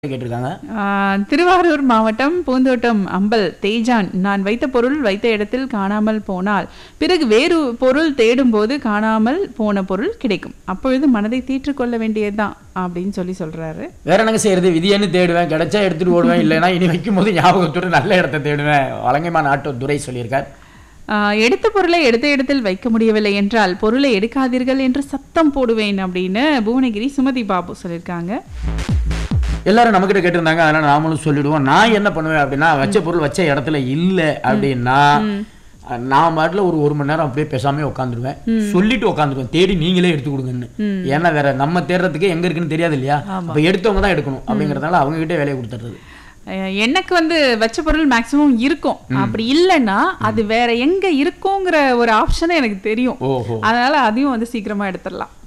கேட்டிருக்காங்க ஆ, திருவாரூர் மாவட்டம் பூந்தோட்டம் அம்பல் தேஜான் நான் வைத்த பொருள் வைத்த இடத்தில் காணாமல் போனால் பிறகு வேறு பொருள் தேடும்போது காணாமல் போன பொருள் கிடைக்கும் அப்பொழுது மனதை தீற்றுக் கொள்ள வேண்டியதுதான் அப்படின்னு சொல்லி சொல்றாரு வேற என்னங்க செய்யறது விதியன்னு தேடுவேன் கிடைச்சா எடுத்துட்டு ஓடுவேன் இல்லைன்னா இனி வைக்கும் போது ஞாபகத்தோட நல்ல இடத்த தேடுவேன் வலங்கைமா நாட்டு துரை சொல்லியிருக்கார் ஆ, எடுத்த பொருளை எடுத்த இடத்தில் வைக்க முடியவில்லை என்றால் பொருளை எடுக்காதீர்கள் என்று சத்தம் போடுவேன் அப்படின்னு புவனகிரி சுமதி பாபு சொல்லியிருக்காங்க எல்லாரும் நம்மகிட்ட கேட்டிருந்தாங்க அதனால நாமளும் சொல்லிடுவோம் நான் என்ன பண்ணுவேன் அப்படின்னா வச்ச பொருள் வச்ச இடத்துல இல்லை அப்படின்னா நான் பாட்டுல ஒரு ஒரு மணி நேரம் அப்படியே பேசாம உட்காந்துருவேன் சொல்லிட்டு உட்காந்துருவேன் தேடி நீங்களே எடுத்து கொடுங்கன்னு ஏன்னா வேற நம்ம தேடுறதுக்கு எங்க இருக்குன்னு தெரியாது இல்லையா அப்ப எடுத்தவங்க தான் எடுக்கணும் அப்படிங்கறதுனால அவங்க கிட்டே வேலையை கொடுத்துறது அஹ் எனக்கு வந்து வச்ச பொருள் மேக்சிமம் இருக்கும் அப்படி இல்லைன்னா அது வேற எங்க இருக்குங்கிற ஒரு ஆப்ஷன் எனக்கு தெரியும் ஓஹோ அதனால அதையும் வந்து சீக்கிரமா எடுத்துடலாம்